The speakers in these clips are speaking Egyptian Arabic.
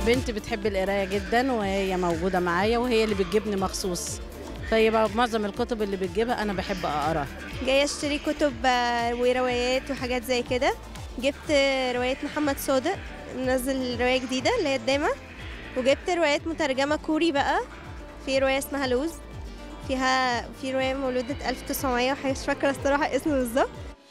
بنتي بتحب القرايه جدا وهي موجوده معايا وهي اللي بتجيبني مخصوص فهي بقى معظم الكتب اللي بتجيبها انا بحب اقراها جاية اشتري كتب آه، وروايات وحاجات زي كده جبت آه، رواية محمد صادق منزل رواية جديدة اللي هي الدامة وجبت روايات مترجمة كوري بقى في رواية اسمها لوز فيها في رواية مولودة 1900 وحاجة مش فاكرة الصراحة اسمه بالظبط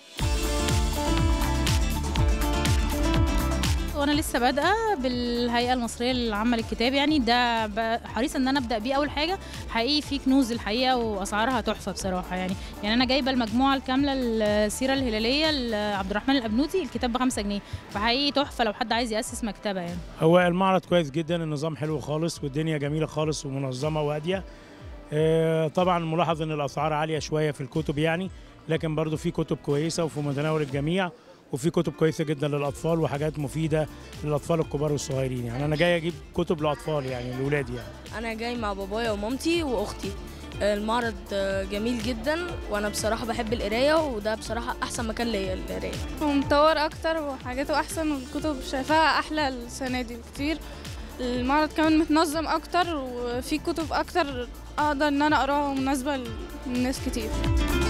وانا لسه بادئه بالهيئه المصريه للعامه للكتاب يعني ده ب- حريصه ان انا ابدا بيه اول حاجه حقيقي في كنوز الحقيقه واسعارها تحفه بصراحه يعني يعني انا جايبه المجموعه الكامله السيره الهلاليه لعبد الرحمن الابنوتي الكتاب ب 5 جنيه فحقيقي تحفه لو حد عايز ياسس مكتبه يعني هو المعرض كويس جدا النظام حلو خالص والدنيا جميله خالص ومنظمه وهاديه آه، طبعا ملاحظ ان الاسعار عاليه شويه في الكتب يعني لكن برضو في كتب كويسه وفي متناول الجميع وفي كتب كويسه جدا للاطفال وحاجات مفيده للاطفال الكبار والصغيرين يعني انا جاي اجيب كتب لاطفال يعني لاولادي يعني انا جاي مع بابايا ومامتي واختي المعرض جميل جدا وانا بصراحه بحب القرايه وده بصراحه احسن مكان ليا القرايه ومطور اكتر وحاجاته احسن والكتب شايفاها احلى السنه دي بكتير المعرض كمان متنظم اكتر وفي كتب اكتر اقدر ان انا اقراها مناسبه لناس كتير